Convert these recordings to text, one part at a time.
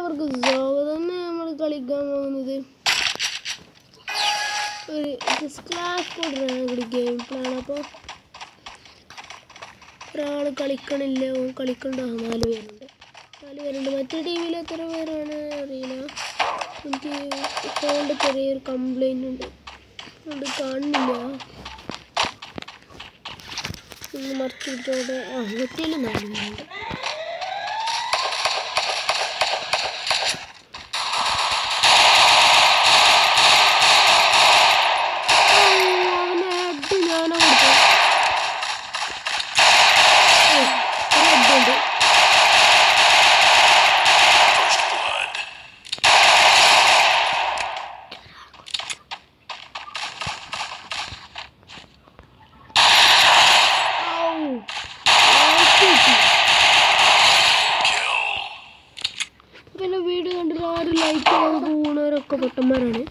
എല്ലാവർക്കും സ്വാഗതം നമ്മൾ കളിക്കാൻ പോകുന്നത് ഒരു സ്ലാഷ് കോഡ് ഗെയിം പ്ലാൻ അപ്പോൾ ഒരാൾ കളിക്കണില്ല ഓൻ കളിക്കണ്ട നാല് പേരുണ്ട് നാല് പേരുണ്ട് മറ്റേ ടീമിൽ എത്ര പേരാണ് അറിയില്ല എനിക്ക് ഫോണിൻ്റെ ചെറിയൊരു കംപ്ലൈൻ്റ് ഉണ്ട് അതുകൊണ്ട് കാണുന്നില്ല ഒന്ന് മറിച്ച് പിടിച്ചോടെ ആ മറ്റേലും നാല് പേരുണ്ട് അവന് ഹെഡ് ഞാനാ കൊടുത്തത് ഏയ്, ഒരു ഹെഡ് ഉണ്ട് ഔ, ആക്കി കിട്ടി. പിന്നെ വീട് കണ്ടിട്ട് ആരും ലൈക്ക് ചെയ്യാതെ പോകുന്നവരൊക്കെ പൊട്ടന്മാരാണ്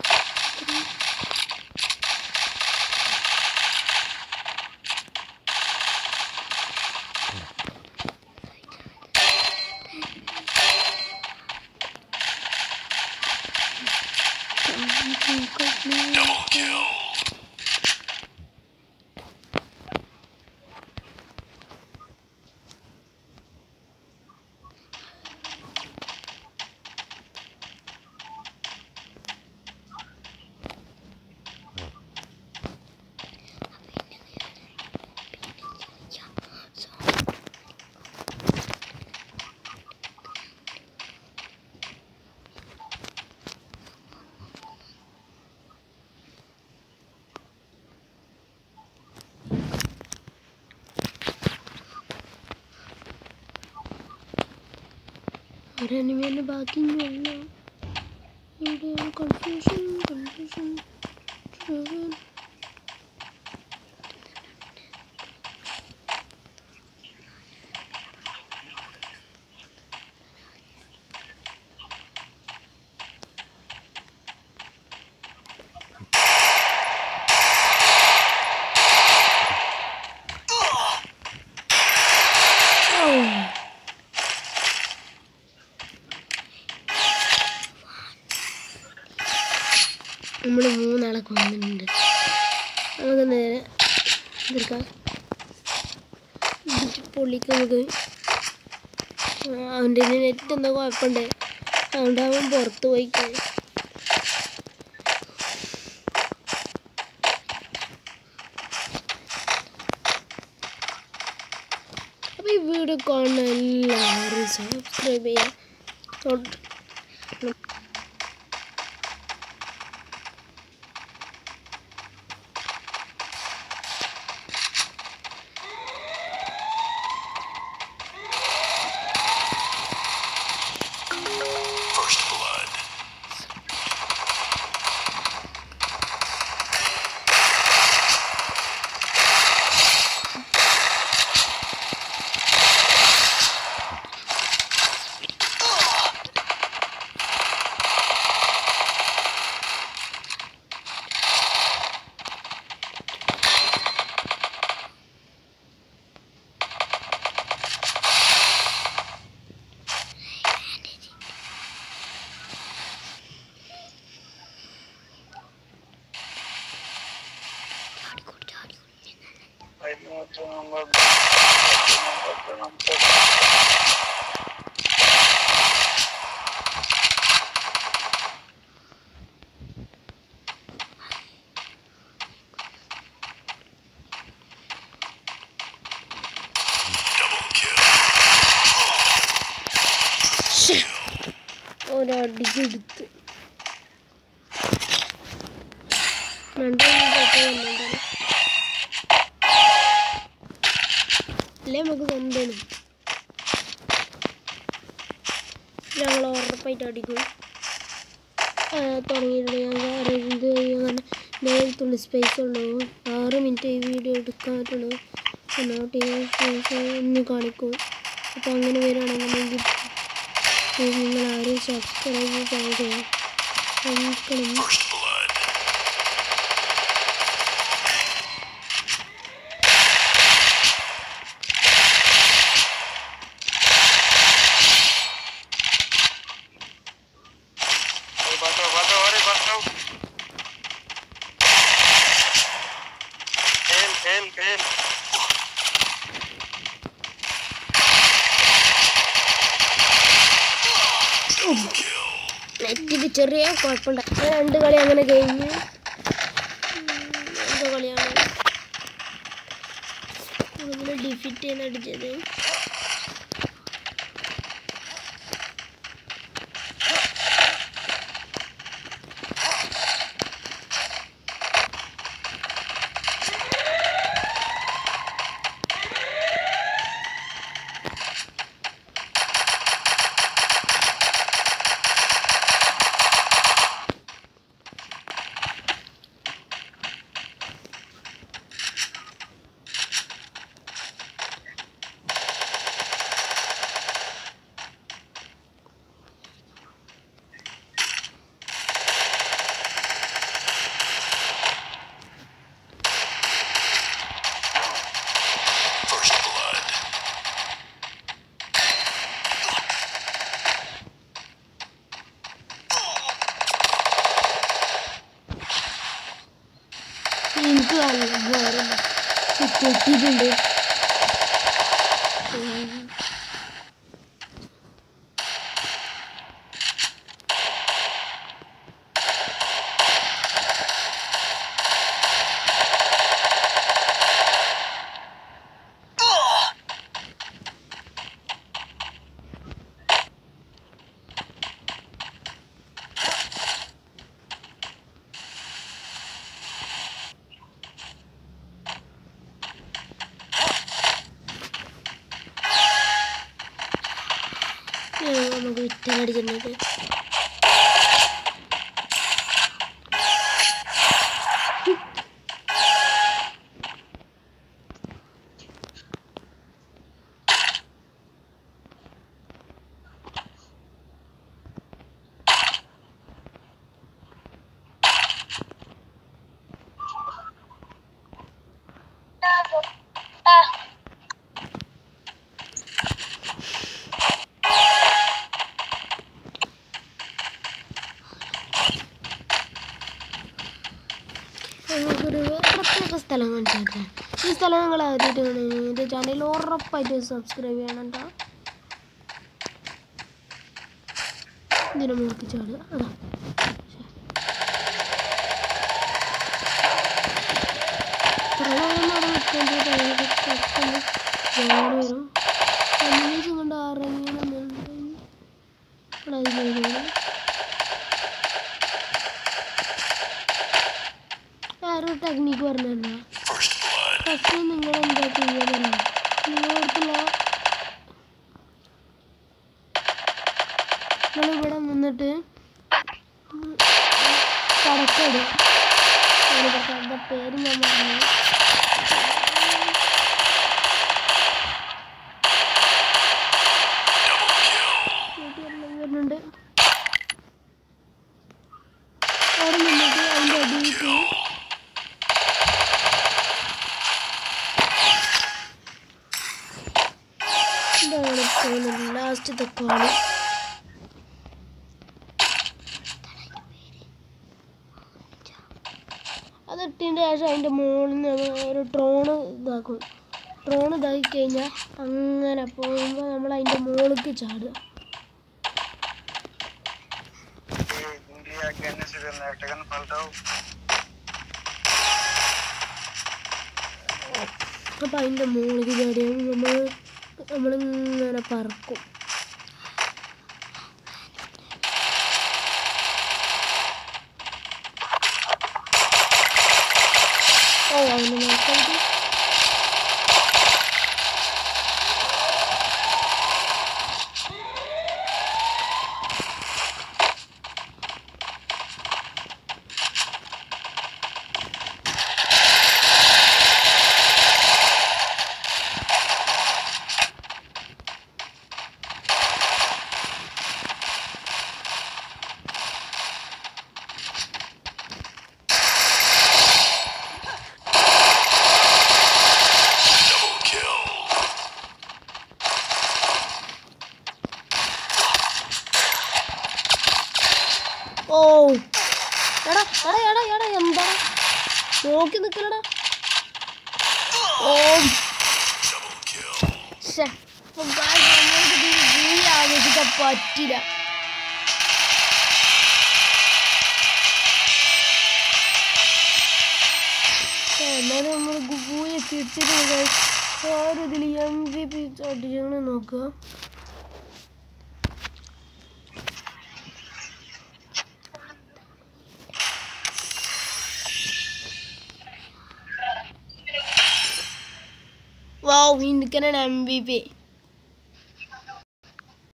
ഒരനിമേൻ്റെ ബാക്കി ഇല്ല ഇവിടെ കൺഫ്യൂഷൻ കൺഫ്യൂഷൻ Oh. നമ്മൾ മൂന്നാളെ കൊന്നിട്ടുണ്ട് നമുക്ക് നേരെ എതിർക്കാം ഇടിച്ച് പൊള്ളിക്ക് നമുക്ക് ആ, അവൻ്റെ നെറ്റ് എന്തോ കുഴപ്പമുണ്ട് അതുകൊണ്ട് അവൻ പുറത്ത് പോയി കഴിഞ്ഞു അപ്പോൾ ഈ വീഡിയോ കാണുന്ന എല്ലാവരും സബ്സ്ക്രൈബ് ചെയ്യാം തൊട്ട് First blood. Double kill. ഒരടിച്ചെടുത്ത് രണ്ടാമത് അല്ലേ നമുക്ക് സ്വന്തമാണ് ഞങ്ങൾ ഉറപ്പായിട്ട് അടിക്കും ആ, തുടങ്ങിയിട്ടുണ്ട് ഞങ്ങൾ അറിയുന്നത് അങ്ങനെ നേരത്തുള്ള സ്പേസ് ഉള്ളൂ ആറ് മിനിറ്റ് ഈ വീഡിയോ എടുക്കാൻ പറ്റുള്ളൂ നോട്ടിഫിക്കേഷൻ ഒന്ന് കാണിക്കും അപ്പോൾ അങ്ങനെ വരികയാണെന്നുണ്ടെങ്കിൽ നിങ്ങൾ ആരും സബ്സ്ക്രൈബ് ചെയ്ത് ക്ഷമിക്കണം First blood. നെറ്റിന് ചെറിയ കുഴപ്പമുണ്ട് അങ്ങനെ രണ്ട് കളി അങ്ങനെ കഴിഞ്ഞ് ഉം, എന്തോ കളിയാണ് അതിൽ ഡിഫിറ്റ് ചെയ്യാൻ അടിച്ചത് First blood. എനിക്ക് നല്ല വേറെ കിട്ടിയിട്ടുണ്ട് ഉം. ഞാൻ നമുക്ക് വിറ്റാനടിച്ചിട്ടുണ്ട് നമുക്കൊരു പ്രത്യേക സ്ഥലം കാണിച്ചു ഈ സ്ഥലം നിങ്ങൾ ആദ്യമായിട്ട് കാണുന്നത് എൻ്റെ ചാനൽ ഉറപ്പായിട്ട് സബ്സ്ക്രൈബ് ചെയ്യണം കേട്ടോ ഇതിനെ മുറിക്ക് ചാടുക അതാ പ്രളയം അവിടെ നിൽക്കേണ്ട പെട്ടെന്ന് ജോണ് വരും അന്വേഷിച്ചും കൊണ്ട് ഇറങ്ങിയെന്നുണ്ടെങ്കിൽ അത് ചെയ്തോളൂ വേറൊരു ടെക്നിക്ക് പറഞ്ഞല്ലോ First blood. ഫസ്റ്റ് നിങ്ങൾ എന്താ ചെയ്യുക നിങ്ങളടുത്തുള്ള നിങ്ങളിവിടെ നിന്നിട്ട് കടക്കടും അതിൻ്റെ പേര് ഞാൻ പറഞ്ഞു വരുന്നുണ്ട് അവിടെ നിന്നിട്ട് അതിൻ്റെ അടിയിലേക്ക് ഇതാണ് പോകുന്നത് ലാസ്റ്റത്തെ കളി അതിട്ടതിൻ്റെ ശേഷം അതിൻ്റെ മുകളിൽ നിന്ന് ഒരു ഡ്രോണ് ഇതാക്കും ഡ്രോൺ ഇതാക്കി കഴിഞ്ഞാൽ അങ്ങനെ പോകുമ്പോൾ നമ്മൾ അതിൻ്റെ മുകളിലേക്ക് ചാടുക इंडिया कहने से कर्नाटकन पलटाओ അപ്പം അതിൻ്റെ മുകളിലേക്ക് ചാടിയാൽ നമ്മൾ നമ്മളിങ്ങനെ പറക്കും ഓ അവന് നോക്കാം Double kill. ഓ എടാ എടാ എടാ എടാ എന്താ നോക്കി നിൽക്കലടാ ഓ Double kill. ശ്ശെ. ഇപ്പൊ guys, നമ്മൾക്ക് ഇത് ഈ ആലോചിക്കാൻ പറ്റില്ല എന്നാലും നമ്മൾ ഗുഗുയൊക്കെ ഇട്ടിട്ട് ആരും ഇതിൽ എം വി പി അടിച്ചാണ് നോക്കുക വാവ് ഹിന്ദിക്കനാണ് എം വി പി